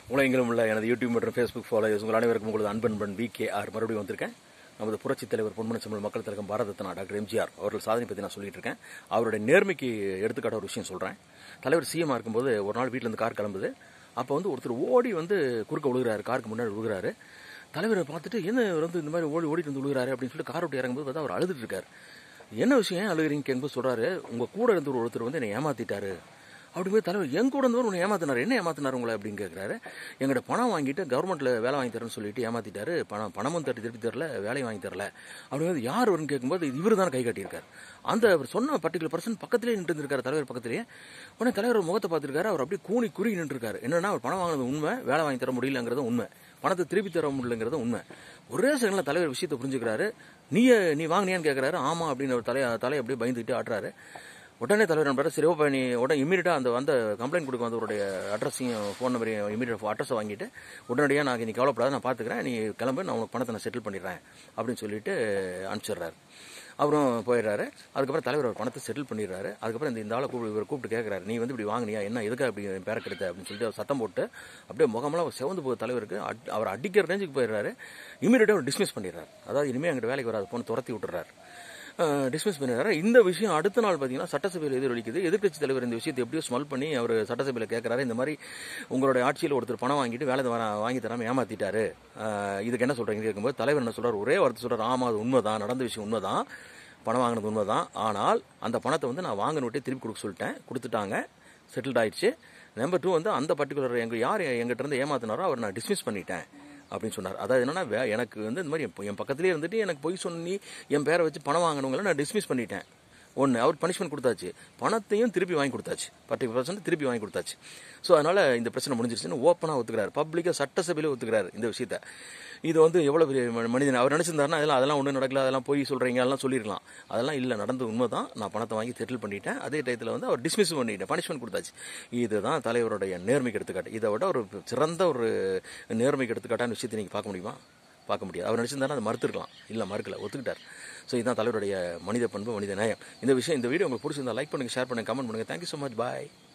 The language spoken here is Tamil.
உலகெங்கிலும் உள்ள எனது யூடியூப் மற்றும் ஃபேஸ்புக் ஃபாலோவர்ஸ் உங்கள் அனைவருக்கும் உங்களது அன்பன்பன் வி கே ஆர் மறுபடியும் வந்திருக்கேன் நமது புரட்சித் தலைவர் பொன்மன செம்மல் மக்கள் தலைவர் பாரத ரத்னா டாக்டர் எம்ஜிஆர் அவர்கள் சாதனை பற்றி நான் சொல்லிட்டு இருக்கேன் அவருடைய நேர்மைக்கு எடுத்துக்காட்ட ஒரு விஷயம் சொல்கிறேன் தலைவர் சிஎம் இருக்கும்போது ஒரு நாள் வீட்டிலேருந்து கார் கிளம்புது அப்போ வந்து ஒருத்தர் ஓடி வந்து குறுக்க விழுகிறாரு காருக்கு முன்னாடி விழுகிறாரு தலைவரை பார்த்துட்டு என்ன இவர் வந்து இந்த மாதிரி ஓடி ஓடிட்டு வந்து விழுகிறாரு அப்படின்னு சொல்லிட்டு கார் விட்டு இறங்கும்போது பார்த்தா அவர் அழுதுட்டு இருக்காரு என்ன விஷயம் ஏன் அழுகிறீங்க கேட்கும்போது சொல்கிறாரு உங்கள் கூட இருந்த ஒரு ஒருத்தர் வந்து என்னை ஏமாத்திட்டாரு அப்படிங்கும்போது தலைவர் என் கூட இருந்தவர் உன்னை ஏமாத்தினார் என்ன ஏமாத்தினார் உங்களை அப்படின்னு கேட்குறாரு எங்கிட்ட பணம் வாங்கிட்டு கவர்மெண்ட்டில் வேலை வாங்கி தரேன்னு சொல்லிட்டு ஏமாத்திட்டாரு பணம் பணமும் தட்டி திருப்பி தரல வேலையும் வாங்கி தரல அப்படிங்கிறது யார் வரும்னு கேட்கும்போது இவர் தான் கை காட்டியிருக்காரு அந்த அவர் சொன்ன பர்டிகுலர் பர்சன் பக்கத்திலே நின்று இருக்காரு தலைவர் பக்கத்திலேயே உடனே தலைவர் முகத்தை பார்த்துருக்காரு அவர் அப்படியே கூனி குறுகி நின்றுருக்காரு என்னன்னா அவர் பணம் வாங்கினது உண்மை வேலை வாங்கி தர முடியலங்கிறது உண்மை பணத்தை திருப்பி தர முடியலங்கிறது உண்மை ஒரே செகண்டில் தலைவர் விஷயத்தை புரிஞ்சுக்கிறாரு நீ நீ வாங்கினியான்னு கேட்குறாரு ஆமாம் அப்படின்னு அவர் தலையை தலையை அப்படியே பயந்துக்கிட்டு ஆட்டுறாரு உடனே தலைவர் நம்பர் சரி ஓப்பா நீ உடனே இமீடியட்டாக அந்த வந்த கம்ப்ளைண்ட் கொடுக்க வந்தவருடைய அட்ரஸையும் ஃபோன் நம்பரையும் இமீடியட் அட்ரஸை வாங்கிட்டு உடனடியாக நான் நீ கவலைப்படாத நான் பார்த்துக்கிறேன் நீ கிளம்பு நான் உனக்கு பணத்தை நான் செட்டில் பண்ணிடுறேன் அப்படின்னு சொல்லிட்டு அனுப்பிச்சிடுறாரு அவரும் போயிடுறாரு அதுக்கப்புறம் தலைவர் அவர் பணத்தை செட்டில் பண்ணிடுறாரு அதுக்கப்புறம் இந்த இந்த ஆளை கூப்பிட்டு இவர் கூப்பிட்டு கேட்குறாரு நீ வந்து இப்படி வாங்கினியா என்ன எதுக்காக இப்படி என் பேரை கெடுத்த அப்படின்னு சொல்லிட்டு அவர் சத்தம் போட்டு அப்படியே முகமெல்லாம் செவந்து போகுது தலைவருக்கு அட்- அவர் அடிக்கிற ரேஞ்சுக்கு போயிடுறாரு இமீடியட்டாக அவர் டிஸ்மிஸ் பண்ணிடுறாரு அதாவது இனிமேல் எங்கிட்ட வேலைக்கு வராது போன்னு துரத்தி விட்டுறாரு டிஸ்மிஸ் பண்ணிடுறாரு இந்த விஷயம் அடுத்த நாள் பார்த்தீங்கன்னா சட்டசபையில் எதிரொலிக்குது எதிர்க்கட்சி தலைவர் இந்த விஷயத்தை எப்படியோ ஸ்மெல் பண்ணி அவர் சட்டசபையில் கேட்குறாரு இந்த மாதிரி உங்களுடைய ஆட்சியில் ஒருத்தர் பணம் வாங்கிட்டு வேலை வர வாங்கி தராமல் ஏமாத்திட்டாரு அஹ், இதுக்கு என்ன சொல்கிறீங்க கேட்கும்போது தலைவர் என்ன சொல்றாரு ஒரே வார்த்தை சொல்றாரு ஆமாம் அது உண்மைதான் நடந்த விஷயம் உண்மைதான் பணம் வாங்கினது உண்மைதான் ஆனால் அந்த பணத்தை வந்து நான் வாங்கின விட்டே திருப்பி கொடுக்க சொல்லிட்டேன் கொடுத்துட்டாங்க செட்டில்ட் ஆயிடுச்சு நம்பர் டூ வந்து அந்த பர்டிகுலர் எங்க யார் எங்கிட்ட இருந்து ஏமாத்தினாரோ அவர் நான் டிஸ்மிஸ் பண்ணிட்டேன் அப்படின்னு சொன்னார் அதாவது என்னன்னா வே- எனக்கு வந்து இந்த மாதிரி என் என் பக்கத்துலேயே இருந்துட்டு எனக்கு பொய் சொல்லி என் பேரை வச்சு பணம் வாங்கினவங்கள நான் டிஸ்மிஸ் பண்ணிட்டேன் ஒன்று அவர் பனிஷ்மெண்ட் கொடுத்தாச்சு பணத்தையும் திருப்பி வாங்கி கொடுத்தாச்சு பர்ட்டி பர்சன்ட் திருப்பி வாங்கி கொடுத்தாச்சு ஸோ அதனால இந்த பிரச்சனை முடிஞ்சிருச்சுன்னு ஓப்பனாக ஒத்துக்கிறாரு பப்ளிக்காக சட்டசபையில ஒத்துக்கிறாரு இந்த விஷயத்த இது வந்து எவ்வளோ பெரிய ம- மனிதன் அவர் நினச்சிருந்தாருன்னா அதெல்லாம் அதெல்லாம் ஒன்றும் நடக்கல அதெல்லாம் போய் சொல்கிறீங்க அதெல்லாம் சொல்லியிருக்கலாம் அதெல்லாம் இல்லை நடந்தது உண்மை தான் நான் பணத்தை வாங்கி செட்டில் பண்ணிட்டேன் அதே டயத்தில் வந்து அவர் டிஸ்மிஸ் பண்ணிட்டேன் பனிஷ்மெண்ட் கொடுத்தாச்சு இதுதான் தலைவருடைய நேர்மைக்கு எடுத்துக்காட்டு இதை விட ஒரு சிறந்த ஒரு நேர்மைக்கு எடுத்துக்காட்டான விஷயத்தை நீங்கள் பார்க்க முடியுமா பார்க்க முடியாது அவர் நினச்சிருந்தாருன்னா அதை மறுத்துருக்கலாம் இல்லை மறுக்கல ஒத்துக்கிட்டார் ஸோ இதுதான் தலைவருடைய மனித பண்பு மனித நேயம் இந்த விஷயம் இந்த வீடியோ உங்களுக்கு பிடிச்சிருந்தா லைக் பண்ணுங்க ஷேர் பண்ணுங்க கமெண்ட் பண்ணுங்க தேங்க்யூ ஸோ மச் பாய்